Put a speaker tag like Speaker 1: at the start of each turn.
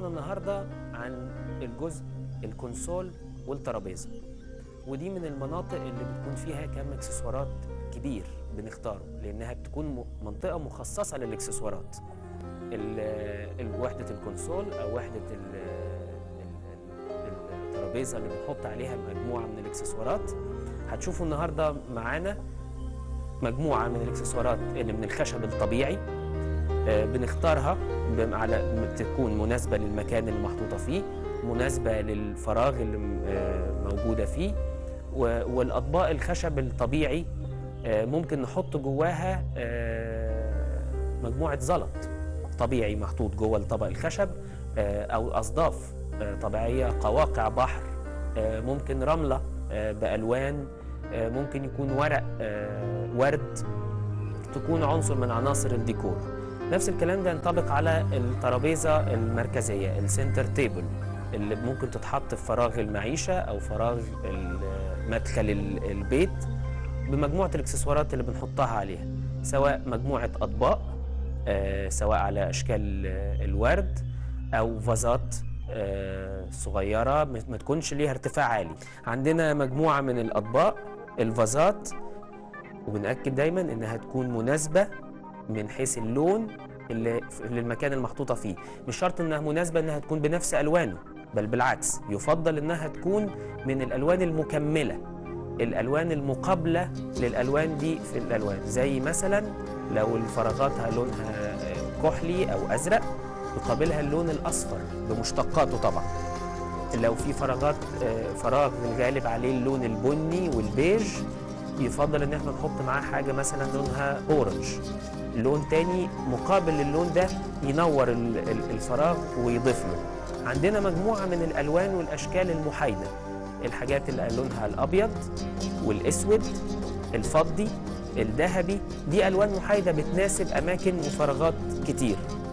Speaker 1: موضوعنا النهارده عن الجزء الكونسول والترابيزه ودي من المناطق اللي بتكون فيها كم اكسسوارات كبير بنختاره لانها بتكون م- منطقه مخصصه للاكسسوارات ال- ال- وحده الكونسول او وحده ال- ال- ال- الترابيزه اللي بنحط عليها مجموعه من الاكسسوارات هتشوفوا النهارده معانا مجموعه من الاكسسوارات اللي من الخشب الطبيعي آه، بنختارها بم- على تكون مناسبة للمكان اللي محطوطة فيه مناسبة للفراغ اللي م- آه، موجودة فيه و- والأطباق الخشب الطبيعي آه، ممكن نحط جواها آه، مجموعة زلط طبيعي محطوط جوه الطبق الخشب آه، أو أصداف آه، طبيعية قواقع بحر آه، ممكن رملة آه، بألوان آه، ممكن يكون ورق آه، ورد تكون عنصر من عناصر الديكور نفس الكلام ده ينطبق على الترابيزه المركزيه السنتر تيبل اللي ممكن تتحط في فراغ المعيشه او فراغ ال- مدخل ال- البيت بمجموعه الاكسسوارات اللي بنحطها عليها سواء مجموعه اطباق آه، سواء على اشكال آه، الورد او فازات آه، صغيره ما ما تكونش ليها ارتفاع عالي عندنا مجموعه من الاطباق الفازات وبنأكد دايما انها تكون مناسبه من حيث اللون اللي اللي المكان المحطوطه فيه مش شرط انها مناسبه انها تكون بنفس الوانه بل بالعكس يفضل انها تكون من الالوان المكمله الالوان المقابله للالوان دي في الالوان زي مثلا لو الفراغات لونها كحلي او ازرق يقابلها اللون الاصفر بمشتقاته طبعا لو في فراغات آه، فراغ الغالب عليه اللون البني والبيج يفضل ان احنا نحط معاه حاجه مثلا لونها اورنج لون تاني مقابل للون ده ينور ال- ال- الفراغ ويضيف له عندنا مجموعه من الالوان والاشكال المحايده الحاجات اللي لونها الابيض والاسود الفضي الذهبي دي الوان محايده بتناسب اماكن وفراغات كتير